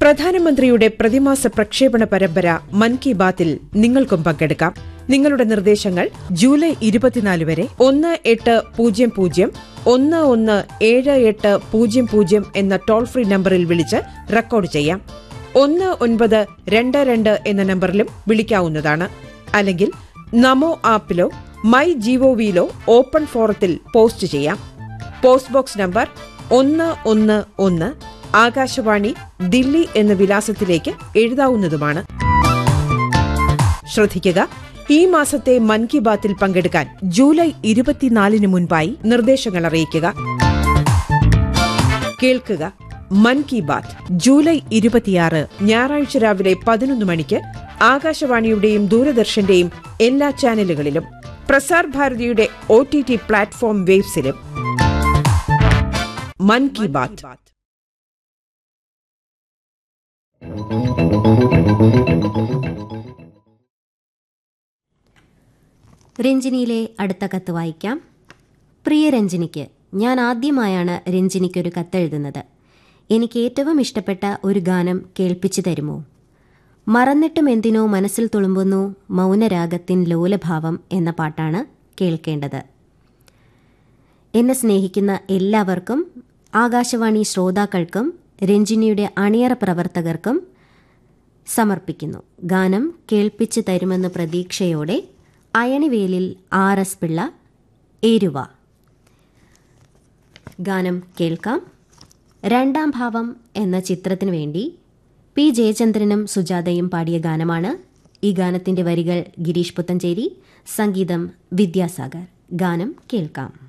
പ്രധാനമന്ത്രിയുടെ പ്രതിമാസ പ്രക്ഷേപണ പരമ്പര മൻ കി ബാത്തിൽ നിങ്ങൾക്കും പങ്കെടുക്കാം നിങ്ങളുടെ നിർദ്ദേശങ്ങൾ ജൂലൈ ഇരുപത്തിനാല് വരെ ഒന്ന് എട്ട് പൂജ്യം പൂജ്യം ഒന്ന് ഒന്ന് ഏഴ് എട്ട് പൂജ്യം പൂജ്യം എന്ന ടോൾ ഫ്രീ നമ്പറിൽ വിളിച്ച് റെക്കോർഡ് ചെയ്യാം ഒന്ന് ഒൻപത് രണ്ട് രണ്ട് എന്ന നമ്പറിലും വിളിക്കാവുന്നതാണ് അല്ലെങ്കിൽ നമോ ആപ്പിലോ മൈ ജിഒവിയിലോ ഓപ്പൺ ഫോറത്തിൽ പോസ്റ്റ് ചെയ്യാം പോസ്റ്റ് ബോക്സ് നമ്പർ ഒന്ന് ഒന്ന് ഒന്ന് ആകാശവാണി ദില്ലി എന്ന വിലാസത്തിലേക്ക് എഴുതാവുന്നതുമാണ് ശ്രദ്ധിക്കുക ഈ മാസത്തെ മൻ കി ബാത്തിൽ പങ്കെടുക്കാൻ ജൂലൈ ഇരുപത്തിനാലിന് മുൻപായി നിർദ്ദേശങ്ങൾ അറിയിക്കുക കേൾക്കുക മൻ കി ബാത്ത് ജൂലൈ ഇരുപത്തിയാറ് ഞായറാഴ്ച രാവിലെ പതിനൊന്ന് മണിക്ക് ആകാശവാണിയുടെയും ദൂരദർശന്റെയും എല്ലാ ചാനലുകളിലും പ്രസാർ ഭാരതിയുടെ ഒ ടി ടി പ്ലാറ്റ്ഫോം വേബ്സിലും മൻ കി ബാത്ത് രഞ്ജിനിയിലെ അടുത്ത കത്ത് വായിക്കാം പ്രിയ രഞ്ജിനിക്ക് ഞാൻ ആദ്യമായാണ് രഞ്ജിനിക്കൊരു കത്തെഴുതുന്നത് എനിക്ക് ഏറ്റവും ഇഷ്ടപ്പെട്ട ഒരു ഗാനം കേൾപ്പിച്ചു തരുമോ മറന്നിട്ടും എന്തിനോ മനസ്സിൽ തുളുമ്പുന്നു മൗനരാഗത്തിൻ ലോലഭാവം എന്ന പാട്ടാണ് കേൾക്കേണ്ടത് എന്നെ സ്നേഹിക്കുന്ന എല്ലാവർക്കും ആകാശവാണി ശ്രോതാക്കൾക്കും രഞ്ജിനിയുടെ അണിയറ പ്രവർത്തകർക്കും സമർപ്പിക്കുന്നു ഗാനം കേൾപ്പിച്ചു തരുമെന്ന പ്രതീക്ഷയോടെ അയണിവേലിൽ ആർ എസ് പിള്ള ഏരുവ ഗാനം കേൾക്കാം രണ്ടാം ഭാവം എന്ന ചിത്രത്തിനു വേണ്ടി പി ജയചന്ദ്രനും സുജാതയും പാടിയ ഗാനമാണ് ഈ ഗാനത്തിന്റെ വരികൾ ഗിരീഷ് പുത്തഞ്ചേരി സംഗീതം വിദ്യാസാഗർ ഗാനം കേൾക്കാം